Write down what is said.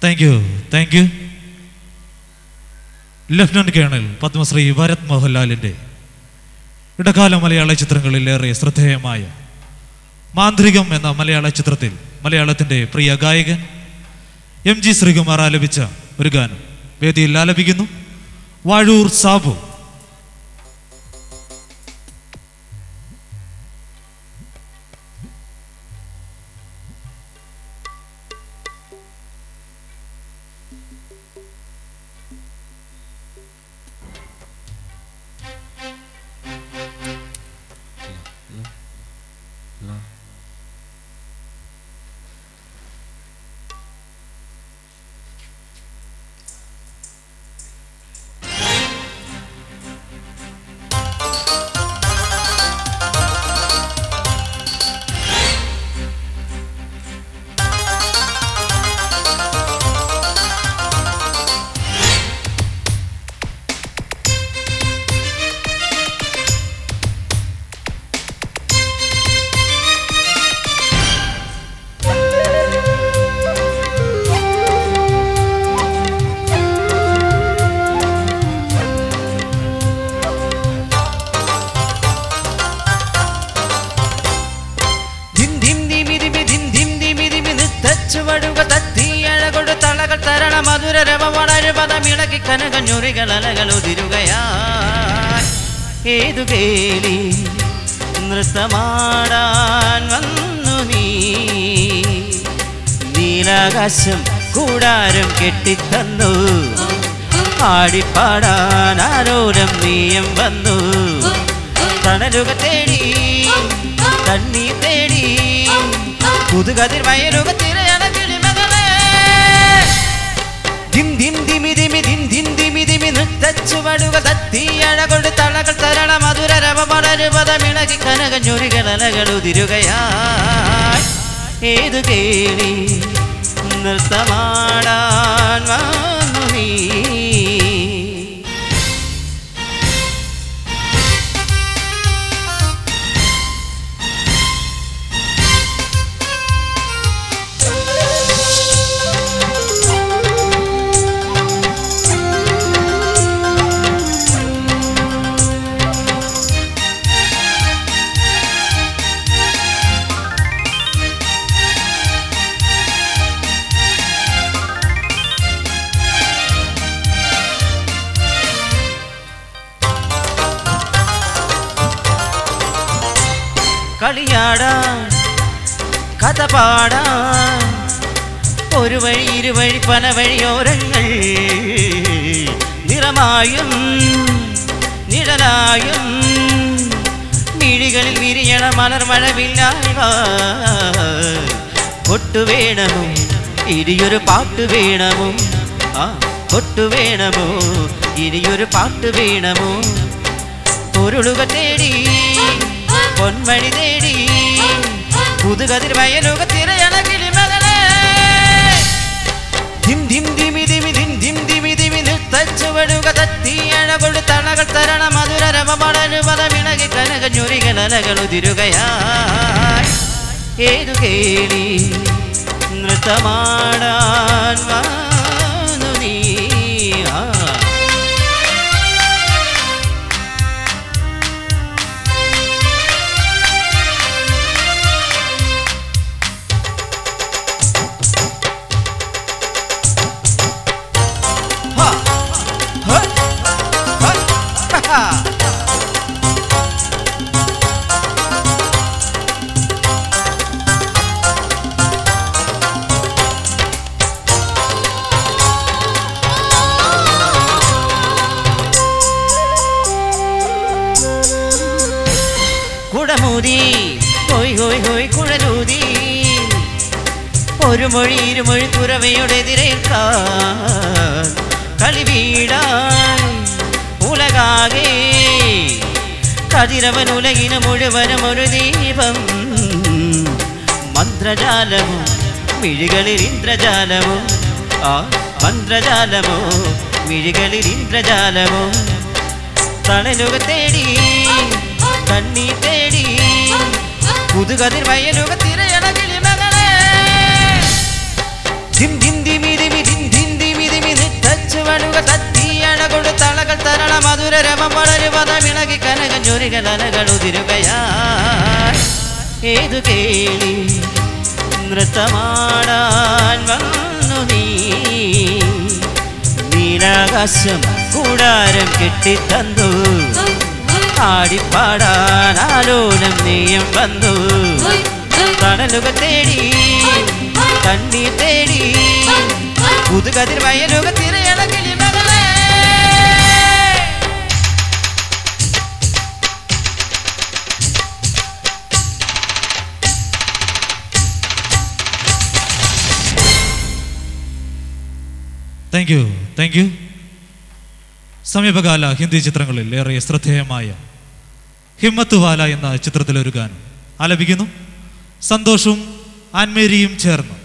Thank you thank you lieutenant colonel Padmashri Bharat മോഹൻലാലിൻ്റെ ഇടക്കാല മലയാള ചിത്രങ്ങളിൽ ഏറെ ശ്രദ്ധേയമായ മാന്ത്രികം എന്ന മലയാള ചിത്രത്തിൽ മലയാളത്തിൻ്റെ പ്രിയ ഗായകൻ എം ജി ശ്രീകുമാർ ആലപിച്ച ഒരു ഗാനം വേദിയിൽ ആലപിക്കുന്നു വാഴൂർ സാബു ധിം ധിം ധിമി ധിമി ധിം ധിം ധിമി ധിമി നിത്തച്ചുവടുക തത്തിയഴകൊടു തളകൾ തരണ മധുര രവ വളരുപദമിളകി കനകഞ്ഞുറികൾ അലകൾ ഉതിരുകയായി ഏതു കേളി നൃത്തമാടാൻ വന്നു നീ നീലാകാശം കൂടാരം കെട്ടിത്തന്നു ആടിപ്പാടാൻ ആരോരം നീയം വന്നു തണലുക തേടി തണ്ണീ തേടി പുതുകതിർ വയലുക തിരയണ കിളിമകളെ ധിം ധിം ധിമി ധിമി ധിം ധിം ധിമി ധിമി നൃത്തച്ചുവടുക തത്തിയഴകൊടു തളകൾ തരണ മധുര രവ വളരുപദമിളകി കനകഞ്ഞൊരികൾ അലകൾ ഉതിരുകയായി ഏതു കേളി നൃത്തമാടാൻ വന്നു നീ കളിയാടാൻ കഥ പാടാൻ ഒരു വഴി ഇരുവഴി പല വഴിയോരങ്ങൾ നിറമായും നിഴലായും മിഴികളിൽ വിരിയണ മലർമഴവില്ലായ്മ കൊട്ടു വേണമോ ഇനിയൊരു പാട്ട് വേണമോ ആ കൊട്ടു വേണമോ ഇനിയൊരു പാട്ട് വേണമോ പൊരുളുക തേടി പൊന്മണി തേടി പുതുകതിർ വയലുക തിരയണ കിളിമകളെ ധിം ധിം ധിമി ധിമി ധിം ധിം ധിമി ധിമി നിർത്തച്ചുവടുക തത്തിയഴകൊടു തണകൾ തരണ മധുര രവ വളരുപദമിളകി കനകഞ്ഞുരികൾ അലകൾ ഉതിരുകയായി ഏതു കേളി നൃത്തമാടാൻ വന്നു നീ ആ Ha! Ha! Ha! Ha! കുടമൂതി ഹോയ് ഹോയ് ഹോയ് കുഴലൂതി ഒരു മൊഴി ഇരുമൊഴി കുറവയുടെ എതിരേൽക്കാൻ കളിവീടായി ഉലകാകെ കതിരവൻ ഉലകിന് മുഴുവനും ഒരു ദീപം മന്ത്രജാലമോ മിഴികളിൽ ഇന്ദ്രജാലമോ ആ മന്ത്രജാലമോ മിഴികളിൽ ഇന്ദ്രജാലമോ തണലുക തേടി കണ്ണീ തേടി പുതുകതിർ വയലുക തിരയണ കിളിമകളെ ധിം ധിം ധിമി ധിമി ധിം വിളകി കനകഞ്ഞൊരികൾ അലകൾ ഉതിരുകയായി ഏതു കേളി നൃത്തമാടാൻ വന്നു നീ നീലാകാശം കൂടാരം കെട്ടിത്തന്നു ആടിപ്പാടാൻ ആലോലം നീയം വന്നു തണലുകൾ തേടി കണ്ണീർ തേടി പുതുകതിർ വയലുക തിരയളകിളി മകളെ താങ്ക് യു താങ്ക് യു സമീപകാല ഹിന്ദി ചിത്രങ്ങളിൽ ഏറെ ശ്രദ്ധേയമായ ഹിമ്മത്ത് വാല എന്ന ചിത്രത്തിലെ ഒരു ഗാനം ആലപിക്കുന്നു സന്തോഷും ആൻമേരിയും ചേർന്ന്